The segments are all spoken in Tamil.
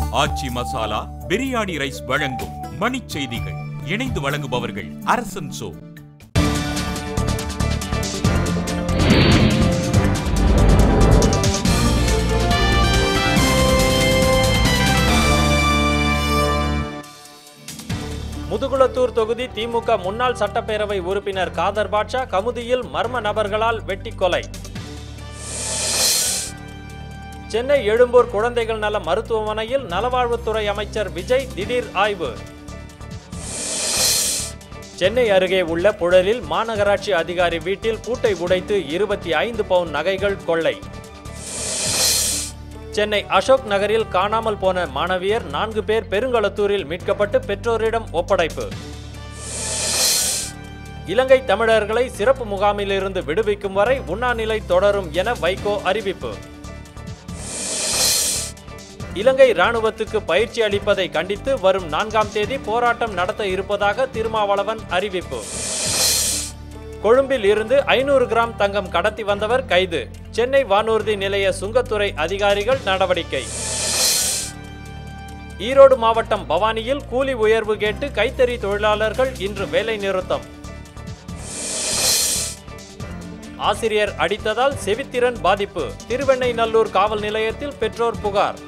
ஆச்சி மசாலா பிரியாணி ரைஸ் வழங்கும் மணிச் செய்திகள் இணைந்து வழங்குபவர்கள் அரசன் சோ முதுகுளத்தூர் தொகுதி திமுக முன்னாள் சட்டப்பேரவை உறுப்பினர் காதர் பாட்ஷா கமுதியில் மர்ம நபர்களால் வெட்டி கொலை சென்னை எழும்பூர் குழந்தைகள் நல மருத்துவமனையில் நலவாழ்வுத்துறை அமைச்சர் விஜய் திடீர் ஆய்வு சென்னை அருகே உள்ள புழலில் மாநகராட்சி அதிகாரி வீட்டில் பூட்டை உடைத்து இருபத்தி ஐந்து பவுன் நகைகள் கொள்ளை சென்னை அசோக் நகரில் காணாமல் போன மாணவியர் நான்கு பேர் பெருங்களத்தூரில் மீட்கப்பட்டு பெற்றோரிடம் ஒப்படைப்பு இலங்கை தமிழர்களை சிறப்பு முகாமிலிருந்து விடுவிக்கும் வரை உண்ணாநிலை தொடரும் என வைகோ அறிவிப்பு இலங்கை ராணுவத்துக்கு பயிற்சி அளிப்பதை கண்டித்து வரும் நான்காம் தேதி போராட்டம் நடத்த இருப்பதாக திருமாவளவன் அறிவிப்பு கொழும்பில் இருந்து ஐநூறு கிராம் தங்கம் கடத்தி வந்தவர் கைது சென்னை வானூர்தி நிலைய சுங்கத்துறை அதிகாரிகள் நடவடிக்கை ஈரோடு மாவட்டம் பவானியில் கூலி உயர்வு கேட்டு கைத்தறி தொழிலாளர்கள் இன்று வேலை நிறுத்தம் ஆசிரியர் அடித்ததால் செவித்திறன் பாதிப்பு திருவெண்ணைநல்லூர் காவல் நிலையத்தில் பெற்றோர் புகார்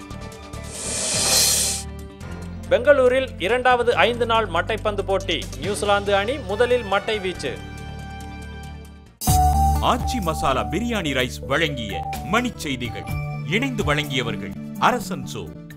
பெங்களூரில் இரண்டாவது ஐந்து நாள் மட்டைப்பந்து போட்டி நியூசிலாந்து அணி முதலில் மட்டை வீச்சு ஆச்சி மசாலா பிரியாணி ரைஸ் வழங்கிய மணிச் செய்திகள் இணைந்து வழங்கியவர்கள் அரசன் சோ